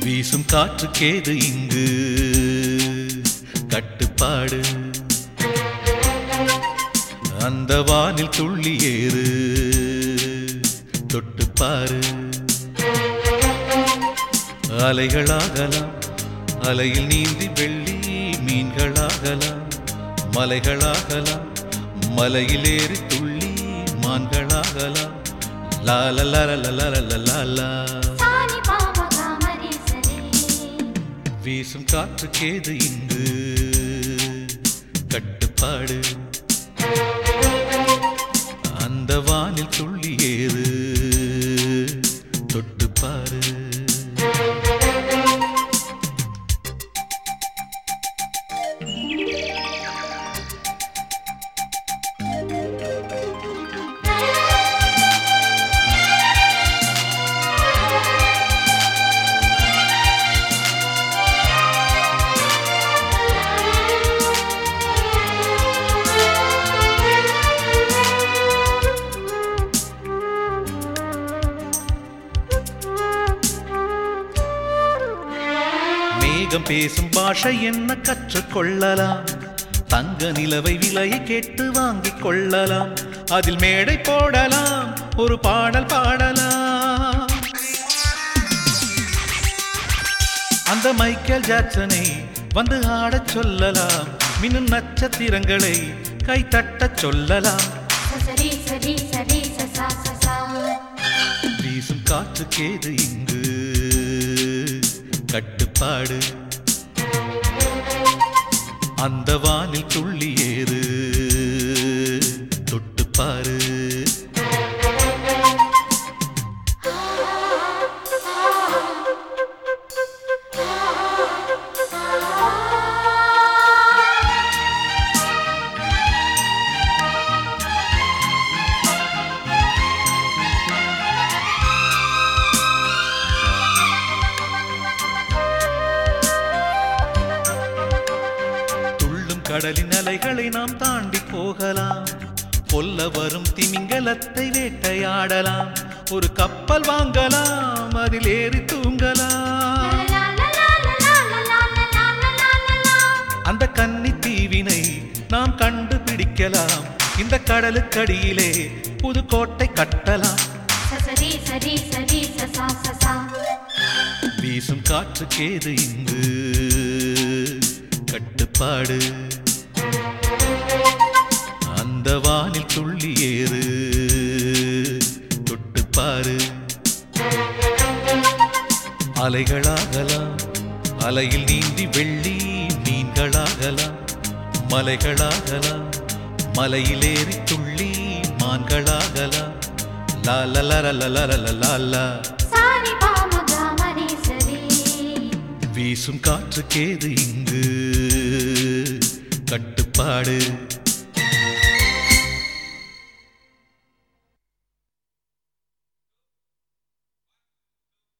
வீசும் காற்றுக்கேது இங்கு கட்டுப்பாடு அந்த வானில் துள்ளி ஏறு தொட்டுப்பாரு அலைகளாகலாம் அலையில் நீந்தி வெள்ளி மீன்களாகலாம் மலைகளாகலாம் மலையில் ஏறி துள்ளி மான்களாகலாம் லால லால லால லாலா சாரி பாபா காமரி சரி வீசும் காற்றுக்கேது இங்கு கட்டுப்பாடு அந்த வானில் துள்ளி ஏறு தொட்டுப்பாரு மேகம் பேசும் பாஷை என்ன கற்றுக்கொள்ளலாம் தங்க நிலவை விலையை கேட்டு வாங்கிக் கொள்ளலாம் அதில் மேடை போடலாம் ஒரு பாடல் பாடலாம் அந்த மைக்கேல் ஜாக்சனை வந்து ஆடச் சொல்லலாம் மின்னும் நட்சத்திரங்களை கைத்தட்டச் சொல்லலாம் சரி சரி சரி சசா சசா வீசும் காற்றுக்கேது இங்கு கட்டுப்பாடு அந்த வானில் துள்ளி ஏறு தொட்டுப்பாரு துள்ளும் கடலின் அலைகளை நாம் தாண்டி போகலாம் கொல்ல வரும் திமிங்கலத்தை வேட்டையாடலாம் ஒரு கப்பல் வாங்கலாம் அதில் ஏறி தூங்கலாம் லா லா லா லா லா லா லா லா லா லா அந்த கன்னி தீவினை நாம் கண்டுபிடிக்கலாம் இந்த கடலுக்கடியிலே புது கோட்டை கட்டலாம் சரி சரி சரி சசா சசா வீசும் காற்றுக்கேது இங்கு கட்டுப்பாடு அந்த வானில் துள்ளி ஏறு தொட்டுப்பாரு அலைகளாகலாம் அலையில் நீந்தி வெள்ளி மீன்களாகலாம் மலைகளாகலாம் மலையில் ஏறி துள்ளி மான்களாகலாம் லால லல லாலா சாரி பாபா காமரி சரி வீசும் காற்றுக்கேது இங்கு கட்டுப்பாடு